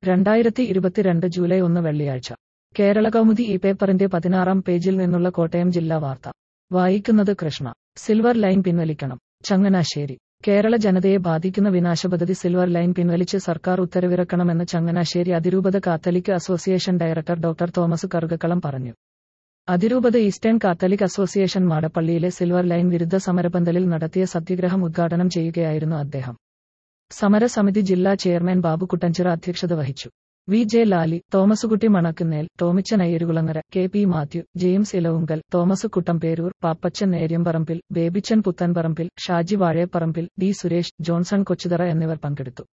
രണ്ടായിരത്തി ഇരുപത്തിരണ്ട് ജൂലൈ ഒന്ന് വെള്ളിയാഴ്ച കേരള കൗമുദി ഈ പേപ്പറിന്റെ പതിനാറാം പേജിൽ നിന്നുള്ള കോട്ടയം ജില്ലാ വാർത്ത വായിക്കുന്നത് കൃഷ്ണ സിൽവർ ലൈൻ പിൻവലിക്കണം ചങ്ങനാശ്ശേരി കേരള ജനതയെ ബാധിക്കുന്ന വിനാശപദ്ധതി സിൽവർ ലൈൻ പിൻവലിച്ച് സർക്കാർ ഉത്തരവിറക്കണമെന്ന് ചങ്ങനാശ്ശേരി അതിരൂപത Catholic association director doctor Thomas Karukakkalam പറഞ്ഞു അതിരൂപത ഈസ്റ്റേൺ കാത്തലിക് അസോസിയേഷൻ മാടപ്പള്ളിയിലെ സിൽവർ ലൈൻ വിരുദ്ധ സമരപന്തലിൽ നടത്തിയ സത്യഗ്രഹം ഉദ്ഘാടനം ചെയ്യുകയായിരുന്നു അദ്ദേഹം സമരസമിതി ജില്ലാ ചെയർമാൻ ബാബു കുട്ടഞ്ചിറ അധ്യക്ഷത വഹിച്ചു V J Lali Thomaskutty Manakkunnel Tomichan Ayyarukulangara K P Mathew James Elavunkal Thomas Kuttamperoor Pappachan Neriyamparambil Babychan Puthenparambil Shaji Vazhaparambil D Suresh Johnson Kochuthara എന്നിവർ പങ്കെടുത്തു